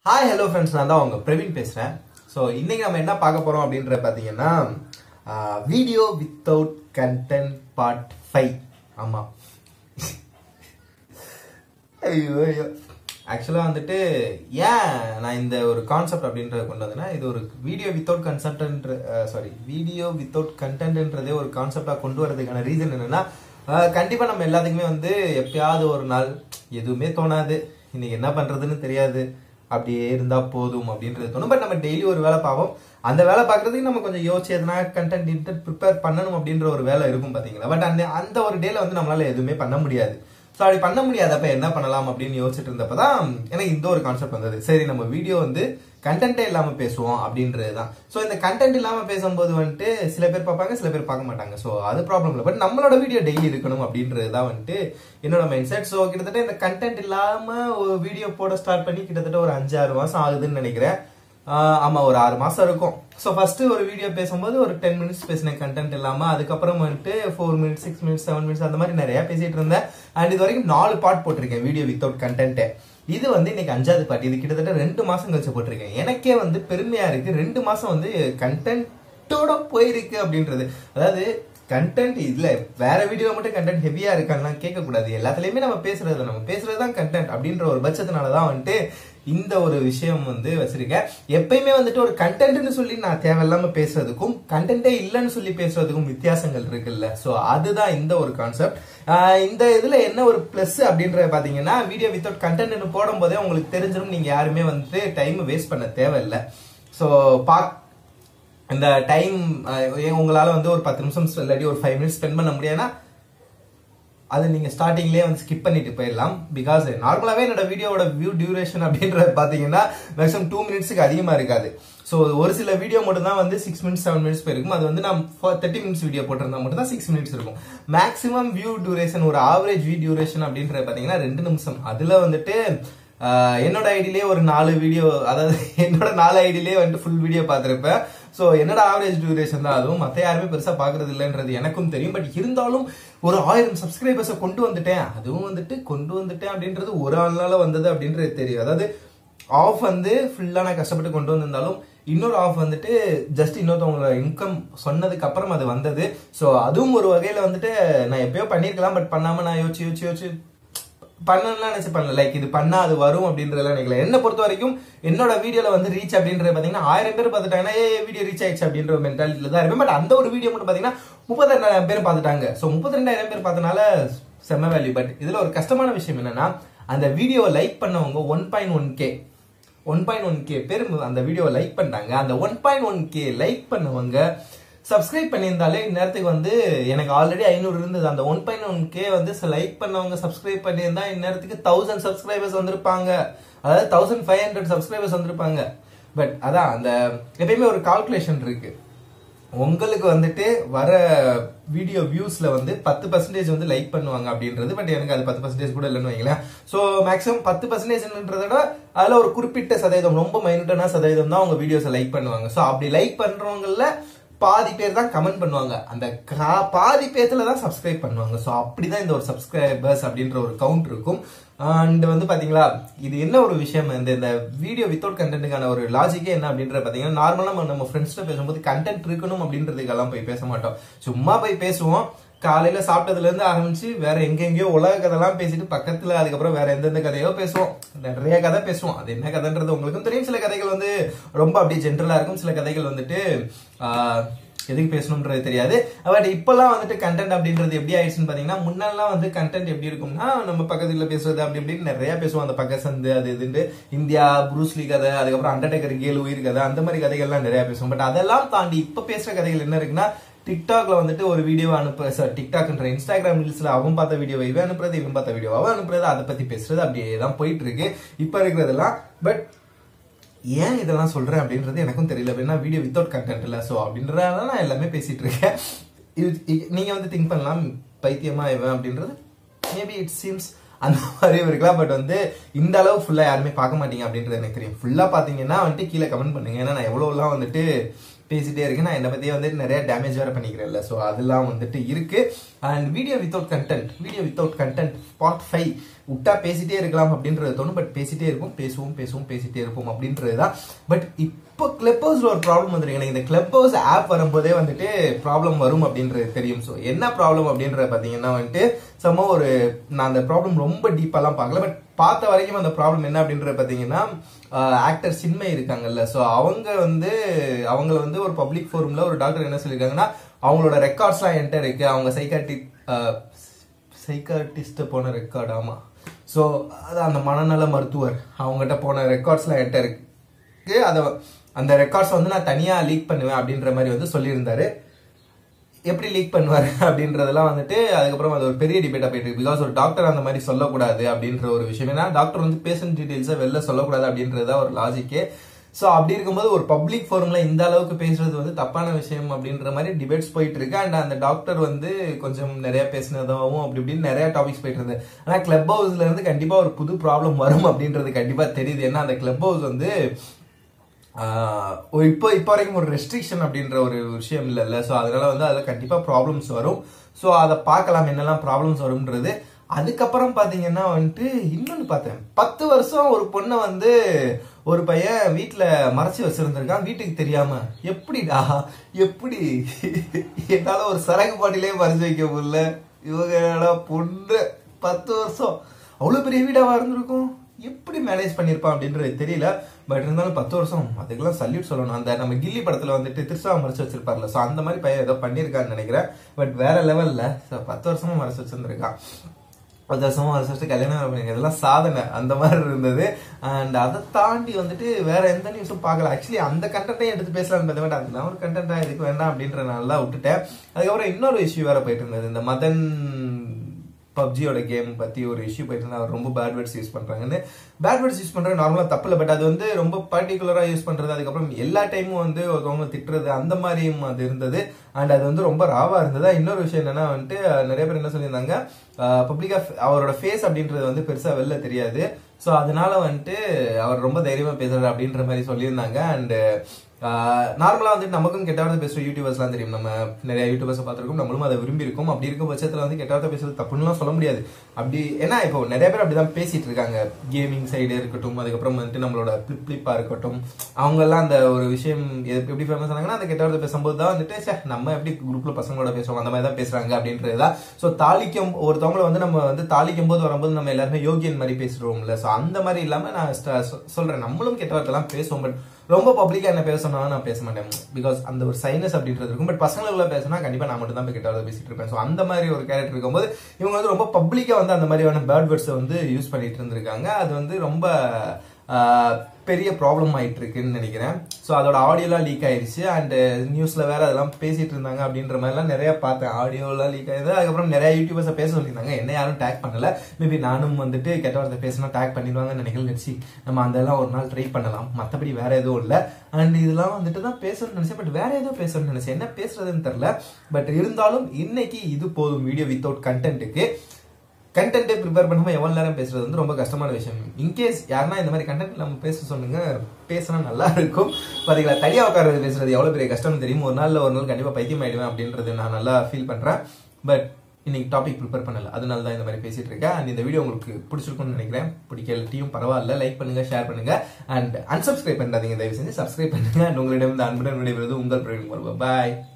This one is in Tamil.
ஹாய் ஹலோ ஃப்ரெண்ட்ஸ் நான் தான் உங்க பிரவீன் பேசுறேன் ஸோ இன்னைக்கு நம்ம என்ன பார்க்க போறோம் அப்படின்ற பார்த்தீங்கன்னா video without content part five ஆமா ஐயோ ஐயோ ஆக்சுவலாக வந்துட்டு ஏன் நான் இந்த ஒரு கான்செப்ட் அப்படின்றத கொண்டு வந்தேன்னா இது ஒரு வீடியோ வித்தவுட் கன்செப்ட்ன்ற சாரி வீடியோ வித்தவுட் கண்டென்ட்ன்றதே ஒரு கான்செப்டாக கொண்டு வரதுக்கான ரீசன் என்னன்னா அஹ், கண்டிப்பா நம்ம எல்லாத்துக்குமே வந்து எப்பயாவது ஒரு நாள் எதுவுமே தோணாது இன்னைக்கு என்ன பண்றதுன்னு தெரியாது அப்படியே இருந்தா போதும் அப்படின்றது தோணும் பட் நம்ம டெய்லி ஒரு வேலை பார்ப்போம் அந்த வேலை பார்க்கறதுக்கு நம்ம கொஞ்சம் யோசிச்சு எதனா கண்டென்ட் இன்டென்ட் ப்ரிப்பேர் பண்ணணும் அப்படின்ற ஒரு வேலை இருக்கும் பாத்தீங்களா பட் அந்த அந்த ஒரு டேல வந்து நம்மளால எதுவுமே பண்ண முடியாது ஸோ அப்படி பண்ண முடியாதப்ப என்ன பண்ணலாம் அப்படின்னு யோசிச்சுட்டு இருந்தப்ப தான் எனக்கு இந்த ஒரு கான்செப்ட் வந்தது சரி நம்ம வீடியோ வந்து கண்டென்ட்டே இல்லாம பேசுவோம் அப்படின்றது தான் ஸோ இந்த கண்டென்ட் இல்லாம பேசும்போது வந்துட்டு சில பேர் பார்ப்பாங்க சில பேர் பார்க்க மாட்டாங்க ஸோ அது ப்ராப்ளம் இல்லை பட் நம்மளோட வீடியோ டெய்லி இருக்கணும் அப்படின்றது தான் வந்துட்டு என்னோட மைண்ட் செட் ஸோ கிட்டத்தட்ட இந்த கண்டென்ட் இல்லாம ஒரு வீடியோ போட ஸ்டார்ட் பண்ணி கிட்டத்தட்ட ஒரு அஞ்சாறு மாசம் ஆகுதுன்னு நினைக்கிறேன் ஆஹ் ஆமா ஒரு ஆறு மாசம் இருக்கும் ஸோ ஃபர்ஸ்ட் ஒரு வீடியோ பேசும்போது ஒரு டென் மினிட்ஸ் பேசினேன் கண்டென்ட் இல்லாம அதுக்கப்புறம் வந்துட்டு four minutes six minutes seven minutes அந்த மாதிரி நிறைய பேசிட்டு இருந்தேன் அண்ட் இது வரைக்கும் நாலு பார்ட் போட்டிருக்கேன் வீடியோ வித்தவுட் கண்டென்ட் இது வந்து இன்னைக்கு அஞ்சாவது பார்ட் இது கிட்டத்தட்ட ரெண்டு மாசம் கழிச்சு போட்டிருக்கேன் எனக்கே வந்து பெருமையா இருக்கு ரெண்டு மாசம் வந்து கண்டென்ட்டோட போயிருக்கு அப்படின்றது அதாவது கண்டென்ட் இதுல வேற வீடியோ மட்டும் கண்டென்ட் ஹெவியா இருக்கான்லாம் கேட்க கூடாது எல்லாத்துலயுமே நம்ம பேசுறது நம்ம பேசுறது தான் கண்டென்ட் அப்படின்ற ஒரு பட்சத்தினால தான் வந்துட்டு இந்த ஒரு விஷயம் வந்து வச்சிருக்கேன் எப்பயுமே வந்துட்டு ஒரு கண்டென்ட்னு சொல்லி நான் தேவையில்லாம பேசுறதுக்கும் கண்டென்ட்டே இல்லைன்னு சொல்லி பேசுறதுக்கும் வித்தியாசங்கள் இருக்குல்ல சோ அதுதான் இந்த ஒரு கான்செப்ட் இந்த இதுல என்ன ஒரு பிளஸ் அப்படின்றத பாத்தீங்கன்னா வீடியோ வித்தவுட் கண்டென்ட்னு போடும்போதே உங்களுக்கு தெரிஞ்சிடும் நீங்க யாருமே வந்துட்டு டைம் வேஸ்ட் பண்ண தேவையில்லை ஸோ பாக் இந்த டைம் உங்களால வந்து ஒரு பத்து நிமிஷம் இல்லாட்டி ஒரு ஃபைவ் மினிட்ஸ் ஸ்பெண்ட் பண்ண முடியாதுன்னா அது நீங்க ஸ்டார்டிங்லேயே வந்து ஸ்கிப் பண்ணிட்டு போயிடலாம் பிகாஸ் நார்மலாவே என்னோட வீடியோவோட வியூ டியூரேஷன் அப்படின்றது பாத்தீங்கன்னா மேக்ஸிமம் டூ மினிட்ஸ்க்கு அதிகமா இருக்காது ஸோ ஒரு சில வீடியோ மட்டும் தான் வந்து சிக்ஸ் மினிட்ஸ் செவன் மினிட்ஸ் போயிருக்கும் அது வந்து நான் தேர்ட்டி மினிட்ஸ் வீடியோ போட்டிருந்தா மட்டும் தான் சிக்ஸ் மினிட்ஸ் இருக்கும் மேக்ஸிமம் வியூ டியூரேஷன் ஒரு ஆவரேஜ் வியூ டியூரேஷன் அப்படின்றது பாத்தீங்கன்னா ரெண்டு நிமிஷம் அதுல வந்துட்டு ஆஹ் என்னோட ஐடியிலே ஒரு நாலு வீடியோ அதாவது என்னோட நாலு ஐடியிலே வந்துட்டு ஃபுல் வீடியோ பார்த்துருப்பேன் ஸோ என்னோட ஆவரேஜ் டியூரேஷன் தான் அதுவும் மற்ற யாருமே பெருசாக பார்க்கறது இல்லைன்றது எனக்கும் தெரியும் பட் இருந்தாலும் ஒரு ஆயிரம் சப்ஸ்கிரைபர்ஸை கொண்டு வந்துட்டேன் அதுவும் வந்துட்டு கொண்டு வந்துட்டேன் அப்படின்றது ஒரு ஆள்னால வந்தது அப்படின்றது தெரியும் அதாவது ஆஃப் வந்து ஃபுல்லாக நான் கஷ்டப்பட்டு கொண்டு வந்திருந்தாலும் இன்னொரு ஆஃப் வந்துட்டு ஜஸ்ட் இன்னொருத்தவங்களோட இன்கம் சொன்னதுக்கு அப்புறம் அது வந்தது ஸோ அதுவும் ஒரு வகையில் வந்துட்டு நான் எப்பயோ பண்ணியிருக்கலாம் பட் பண்ணாமல் நான் யோசிச்சு யோசிச்சு யோசிச்சு பண்ணலாம் நினைச்சு பண்ணல லைக் இது பண்ணா அது வரும் அப்படின்றதெல்லாம் நினைக்கல என்ன பொறுத்த வரைக்கும் என்னோட வீடியோல வந்து ரீச் அப்படின்றது பாத்தீங்கன்னா ஆயிரம் பேர் பார்த்துட்டாங்கன்னா ஏ வீடியோ ரீச் ஆயிடுச்சு அப்படின்ற ஒரு மென்டாலிட்டியில தான் இருப்பேன் பட் அந்த ஒரு வீடியோ மட்டும் பாத்தீங்கன்னா முப்பத்தி ரெண்டாயிரம் பேர் பார்த்துட்டாங்க ஸோ முப்பத்தி ரெண்டாயிரம் பேர் பார்த்தனால செம்ம வேல்யூ பட் இதுல ஒரு கஷ்டமான விஷயம் என்னன்னா அந்த வீடியோவை லைக் பண்ணவங்க one point one K one point one K பேர் அந்த வீடியோவை லைக் பண்ணாங்க அந்த one point one K like பண்ணவங்க சப்ஸ்கிரைப் பண்ணியிருந்தாலே இந்நேரத்துக்கு வந்து எனக்கு ஆல்ரெடி ஐநூறு இருந்தது அந்த ஒன் பாயிண்ட் ஒன் கே வந்து லைக் பண்ணவங்க சப்ஸ்கிரைப் பண்ணியிருந்தா இந்நேரத்துக்கு தௌசண்ட் சப்ஸ்கிரைபர்ஸ் வந்திருப்பாங்க அதாவது தௌசண்ட் ஃபைவ் ஹண்ட்ரட் சப்ஸ்கிரைபர்ஸ் வந்திருப்பாங்க பட் அதான் அந்த எப்பயுமே ஒரு கால்குலேஷன் இருக்கு உங்களுக்கு வந்துட்டு வர வீடியோ வியூஸ்ல வந்து பத்து பர்சன்டேஜ் வந்து லைக் பண்ணுவாங்க அப்படின்றது பட் எனக்கு அது பத்து பர்சன்டேஜ் கூட இல்லைன்னு வைங்களேன் ஸோ மேக்ஸிமம் பத்து பர்சன்டேஜ்ன்றத விட அதில் ஒரு குறிப்பிட்ட சதவீதம் ரொம்ப மைனூட்டான சதவீதம் தான் உங்க வீடியோஸை லைக் பண்ணுவாங்க ஸோ அப்படி லைக் பண்றவங்கள பாதி பேர் தான் கமெண்ட் பண்ணுவாங்க அந்த கா- பாதி பேர்த்துல தான் சப்ஸ்கிரைப் பண்ணுவாங்க ஸோ அப்படிதான் இந்த ஒரு சப்ஸ்கிரைபர்ஸ் அப்படின்ற ஒரு கவுண்ட் இருக்கும் அண்ட் வந்து பாத்தீங்களா இது என்ன ஒரு விஷயம் இந்த இந்த வீடியோ வித்தவுட் கண்டென்ட்டுக்கான ஒரு லாஜிக்கே என்ன அப்படின்ற பாத்தீங்கன்னா நார்மலா நம்ம நம்ம ஃப்ரெண்ட்ஸ்ட பேசும்போது கண்டென்ட் இருக்கணும் அப்படின்றதுக்கெல்லாம் போய் பேச மாட்டோம் சும்மா போய் பேசுவோம் காலையில சாப்பிட்டதுல இருந்து ஆரம்பிச்சு வேற எங்கெங்கயோ உலக கதைலாம் பேசிட்டு பக்கத்துல அதுக்கப்புறம் வேற எந்தெந்த கதையோ பேசுவோம் நிறைய கதை பேசுவோம் அது என்ன கதைன்றது உங்களுக்கும் தெரியும் சில கதைகள் வந்து ரொம்ப அப்படியே ஜென்ரலா இருக்கும் சில கதைகள் வந்துட்டு ஆஹ், எதுக்கு பேசணும்ன்றது தெரியாது பட் இப்பெல்லாம் வந்துட்டு கண்டென்ட் அப்படின்றது எப்படி ஆயிடுச்சுன்னு பாத்தீங்கன்னா முன்னெல்லாம் வந்து கண்டென்ட் எப்படி இருக்கும்னா நம்ம பக்கத்துல பேசுறது அப்படி இப்படின்னு நிறைய பேசுவோம் அந்த பக்க சந்து அது இதுன்ட்டு இந்தியா புரூஸ்லி கதை அதுக்கப்புறம் அண்டர்டேக்கர் கேள் உயிர் கதை அந்த மாதிரி கதைகள்லாம் நிறைய பேசுவோம் பட் அதெல்லாம் தாண்டி இப்ப பேசுற கதைகள் என்ன இருக்குன்னா டிக்டாக்ல வந்துட்டு ஒரு வீடியோ அனுப்ப சார் டிக்டாக்ன்ற இன்ஸ்டாகிராம் ரீல்ஸ்ல அவன் பார்த்த வீடியோ இவன் அனுப்புறது இவன் பார்த்த வீடியோ அவன் அனுப்புறது அதை பத்தி பேசுறது அப்படியே தான் போயிட்டு இருக்கு இப்ப இருக்கிறதெல்லாம் பட் ஏன் இதெல்லாம் சொல்றேன் அப்படின்றது எனக்கும் தெரியல அப்படின்னா வீடியோ வித்தவுட் கண்டென்ட் இல்ல ஸோ அப்படின்றதால நான் எல்லாமே பேசிட்டு இருக்கேன் இது இ- நீங்க வந்து திங்க் பண்ணலாம் பைத்தியமா இவன் அப்படின்றது மேபி இட் சீம்ஸ் அந்த மாதிரியும் இருக்கலாம் பட் வந்து இந்த அளவு ஃபுல்லா யாருமே பார்க்க மாட்டீங்க அப்படின்றது எனக்கு தெரியும் ஃபுல்லா பாத்தீங்கன்னா வந்துட்டு கீழே கமெண்ட் பண்ணுங்க ஏன்னா நான் எவ்வளவுலாம் வந்துட்டு பேசிட்டே இருக்கேன் நான் என்னை பத்தியே வந்துட்டு நிறைய டேமேஜ் வேற பண்ணிக்கிறேன்ல ஸோ அதெல்லாம் வந்துட்டு இருக்கு and video without content video without content part five விட்டா பேசிட்டே இருக்கலாம் அப்படின்றது தோணும் பட் பேசிட்டே இருப்போம் பேசுவோம் பேசுவோம் பேசிட்டே இருப்போம் அப்படின்றது தான் பட் இப்போ கிளப் ஹவுஸ்ல ஒரு ப்ராப்ளம் வந்துருக்கு எனக்கு இந்த கிளப் ஹவுஸ் ஆப் வரும்போதே வந்துட்டு ப்ராப்ளம் வரும் அப்படின்றது தெரியும் ஸோ என்ன ப்ராப்ளம் அப்படின்றத பார்த்தீங்கன்னா வந்துட்டு சம ஒரு நான் அந்த ப்ராப்ளம் ரொம்ப டீப்பாலாம் பார்க்கல பட் பார்த்த வரைக்கும் அந்த ப்ராப்ளம் என்ன அப்படின்றத பார்த்தீங்கன்னா ஆக்டர் சின்மை இருக்காங்கல்ல ஸோ அவங்க வந்து அவங்கள வந்து ஒரு பப்ளிக் ஃபோரம்ல ஒரு டாக்டர் என்ன சொல்லியிருக்காங்கன்னா அவங்களோட ரெக்கார்ட்ஸ்லாம் என்கிட்ட இருக்கு அவங்க சைக்காட்டிக் சைக்காட்டிஸ்ட் போன ரெக்கார்ட் ஆமா ஸோ அது அந்த மனநல மருத்துவர் அவங்ககிட்ட போன ரெக்கார்ட்ஸ்லாம் என்கிட்ட இருக்கு அதை அந்த ரெக்கார்ட்ஸ் வந்து நான் தனியா லீக் பண்ணுவேன் அப்படின்ற மாதிரி வந்து சொல்லியிருந்தாரு எப்படி லீக் பண்ணுவாரு அப்படின்றதெல்லாம் வந்துட்டு அதுக்கப்புறம் அது ஒரு பெரிய டிபேட்டா போயிட்டு இருக்கு பிகாஸ் ஒரு டாக்டர் அந்த மாதிரி சொல்லக்கூடாது அப்படின்ற ஒரு விஷயம் ஏன்னா டாக்டர் வந்து பேஷண்ட் டீடைல்ஸை வெளில சொல்லக்கூடாது அப்படின்றது தான் ஒரு லாஜிக்கே ஸோ அப்படி இருக்கும்போது ஒரு பப்ளிக் ஃபோரம்ல இந்த அளவுக்கு பேசுறது வந்து தப்பான விஷயம் அப்படின்ற மாதிரி டிபேட்ஸ் போயிட்டு இருக்கு அண்ட் அந்த டாக்டர் வந்து கொஞ்சம் நிறைய பேசினதாகவும் அப்படி இப்படின்னு நிறைய டாபிக்ஸ் போயிட்டு இருந்தது ஆனால் கிளப் ஹவுஸ்ல இருந்து கண்டிப்பா ஒரு புது ப்ராப்ளம் வரும் அப்படின்றது கண்டிப்பா தெரியுது ஏன்னா அந்த கிளப் ஹவுஸ் வந்து ஆஹ் ஒரு இப்போ இப்போ வரைக்கும் ஒரு ரெஸ்ட்ரிக்ஷன் அப்படின்ற ஒரு விஷயம் இல்லைல்ல ஸோ அதனால வந்து அதில் கண்டிப்பாக ப்ராப்ளம்ஸ் வரும் ஸோ அதை பார்க்கலாம் என்னெல்லாம் ப்ராப்ளம்ஸ் வரும்ன்றது அதுக்கப்புறம் பார்த்தீங்கன்னா வந்துட்டு இன்னொன்று பார்த்தேன் பத்து வருஷம் ஒரு பொண்ணை வந்து ஒரு பையன் வீட்டில் மறைச்சி வச்சிருந்திருக்கான் வீட்டுக்கு தெரியாம எப்படிடா எப்படி என்னால் ஒரு சரக்கு பாட்டிலே மறைச்சு வைக்க முடியல இவங்க பொண்ணு பத்து வருஷம் அவ்வளோ பெரிய வீடாவா இருந்திருக்கும் எப்படி மேனேஜ் பண்ணியிருப்பான் அப்படின்றது தெரியல பட் இருந்தாலும் பத்து வருஷம் அதுக்கெல்லாம் சல்யூட் சொல்லணும் அந்த நம்ம கில்லி படத்துல வந்துட்டு திருசா மறைச்சு வச்சிருப்பார்ல ஸோ அந்த மாதிரி பையன் ஏதோ பண்ணியிருக்கான்னு நினைக்கிறேன் பட் வேற லெவல்ல ஸோ பத்து வருஷமா மறைச்சு வச்சிருந்திருக்கான் பத்து வருஷமா மறைச்சு வச்சு கல்யாணம் பண்ணிருக்காங்க இதெல்லாம் சாதனை அந்த மாதிரி இருந்தது அண்ட் அதை தாண்டி வந்துட்டு வேற எந்த நியூஸும் பார்க்கல ஆக்சுவலி அந்த கண்டென்ட்டையும் எடுத்து பேசலாம்னு பார்த்தா வேண்டாம் அதெல்லாம் ஒரு கண்டென்ட்டா இதுக்கு வேண்டாம் அப்படின்ற நல்லா விட்டுட்டேன் அதுக்கப்புறம் இன்னொரு இஷ்யூ வேற போயிட்டு இருந்தது இந்த மதன் பப்ஜியோட கேம் பத்தி ஒரு இஷ்யூ போயிட்டு இருந்தா அவர் ரொம்ப பேட் வேர்ட்ஸ் யூஸ் பண்றாங்கன்னு பேட் வேர்ட்ஸ் யூஸ் பண்றது நார்மலா தப்பு இல்லை பட் அது வந்து ரொம்ப பர்டிகுலரா யூஸ் பண்றது அதுக்கப்புறம் எல்லா டைமும் வந்து ஒருத்தவங்க திட்டுறது அந்த மாதிரியும் அது இருந்தது அண்ட் அது வந்து ரொம்ப ராவா இருந்தது இன்னொரு விஷயம் என்னன்னா வந்துட்டு நிறைய பேர் என்ன சொல்லியிருந்தாங்க பப்ளிக்கா அவரோட ஃபேஸ் அப்படின்றது வந்து பெருசா வெளில தெரியாது ஸோ அதனால வந்துட்டு அவர் ரொம்ப தைரியமா பேசுறாரு அப்படின்ற மாதிரி சொல்லியிருந்தாங்க அண்ட் நார்மலா வந்துட்டு நமக்கும் கெட்ட வார்த்தை பேசுற யூடியூபர்ஸ்லாம் தெரியும் நம்ம நிறைய யூடியூபர்ஸ் பார்த்துருக்கோம் நம்மளும் அதை விரும்பி இருக்கோம் அப்படி இருக்கும் பட்சத்துல வந்து கெட்ட வார்த்தை பேசுறது தப்புன்னுலாம் சொல்ல முடியாது அப்படி ஏன்னா இப்போ நிறைய பேர் அப்படிதான் பேசிட்டு இருக்காங்க கேமிங் சைடு இருக்கட்டும் அதுக்கப்புறம் வந்துட்டு நம்மளோட பிளிப் பிளிப்பா இருக்கட்டும் அவங்க எல்லாம் அந்த ஒரு விஷயம் எது- எப்படி ஃபேமஸ் ஆனாங்கன்னா அந்த கெட்ட வார்த்தை பேசும்போது தான் வந்துட்டு "ச்சே, நம்ம எப்படி குரூப்ல பசங்களோட பேசுவோம் அந்த மாதிரி தான் பேசுறாங்க அப்படின்றதுதான் ஸோ தாளிக்கும் ஒருத்தவங்கள வந்து நம்ம வந்து தாளிக்கும் போது வரும்போது நம்ம எல்லாருமே யோகியன் மாதிரி பேசுறோம்ல ஸோ அந்த மாதிரி இல்லாம நான் ஸ்ட- சொ- சொல்றேன் நம்மளும் கெட்ட வார்த்தைலாம் பேசுவோம் பட் ரொம்ப பப்ளிக்கா என்ன பேசணும்னா நான் பேச மாட்டேன் பிகாஸ் அந்த ஒரு சைனஸ் அப்படின்றது இருக்கும் பட் பசங்களுக்குள்ள பேசினா கண்டிப்பா நான் மட்டும் தான் போய் கெட்ட வார்த்தை பேசிட்டு இருப்பேன் ஸோ அந்த மாதிரி ஒரு கேரக்டர் இருக்கும்போது இவங்க வந்து ரொம்ப பப்ளிக்கா வந்து அந்த மாதிரியான பேர்ட் வேர்ட்ஸை வந்து யூஸ் பண்ணிட்டு இருந்திருக்காங்க அது வந்து ரொம்ப ஆஹ், பெரிய ப்ராப்ளம் ஆயிட்டு இருக்குன்னு நினைக்கிறேன் ஸோ அதோட ஆடியோலாம் லீக் ஆயிருச்சு அண்ட் நியூஸ்ல வேற அதெல்லாம் பேசிட்டு இருந்தாங்க அப்படின்ற மாதிரிலாம் நிறைய பார்த்தேன் ஆடியோலாம் லீக் ஆயிருது அதுக்கப்புறம் நிறைய யூடியூபர்ஸை பேச சொல்லியிருந்தாங்க என்ன யாரும் டேக் பண்ணல மேபி நானும் வந்துட்டு கெட்ட வார்த்தை பேசினா டேக் பண்ணிடுவாங்கன்னு நினைக்கல நினைச்சு நம்ம அதெல்லாம் ஒரு நாள் ட்ரை பண்ணலாம் மற்றபடி வேற எதுவும் இல்லை அண்ட் இதெல்லாம் வந்துட்டு தான் பேசணும்னு நினைச்சேன் பட் வேற ஏதோ பேசணும்னு நினைச்சேன் என்ன பேசுறதுன்னு தெரியல பட் இருந்தாலும் இன்னைக்கு இது போதும் வீடியோ வித்தவுட் கண்டென்ட்டுக்கு கண்டென்ட்டே ப்ரிப்பேர் பண்ணாம எவ்வளவு நேரம் பேசுறது வந்து ரொம்ப கஷ்டமான விஷயம் இன்கேஸ் யாருன்னா இந்த மாதிரி கண்டென்ட் நம்ம பேச சொல்லுங்க பேசினா நல்லா இருக்கும் பாத்தீங்களா தனியா உட்கார்றது பேசுறது எவ்வளவு பெரிய கஷ்டம்னு தெரியும் ஒரு நாள்ல ஒரு நாள் கண்டிப்பா பைத்தியம் ஆயிடுவேன் அப்படின்றது நான் நல்லா ஃபீல் பண்றேன் பட் இன்னைக்கு டாபிக் ப்ரிப்பேர் பண்ணல அதனால தான் இந்த மாதிரி பேசிட்டு இருக்கேன் அண்ட் இந்த வீடியோ உங்களுக்கு பிடிச்சிருக்கும்னு நினைக்கிறேன் பிடிக்கலட்டியும் பரவாயில்ல லைக் பண்ணுங்க ஷேர் பண்ணுங்க அண்ட் unsubscribe பண்ணாதீங்க தயவு செஞ்சு சப்ஸ்கிரைப் பண்ணுங்க and உங்களிடம் இந்த அன்புடன் விடைபெறுவது உங்கள் பிரவீன் பாய்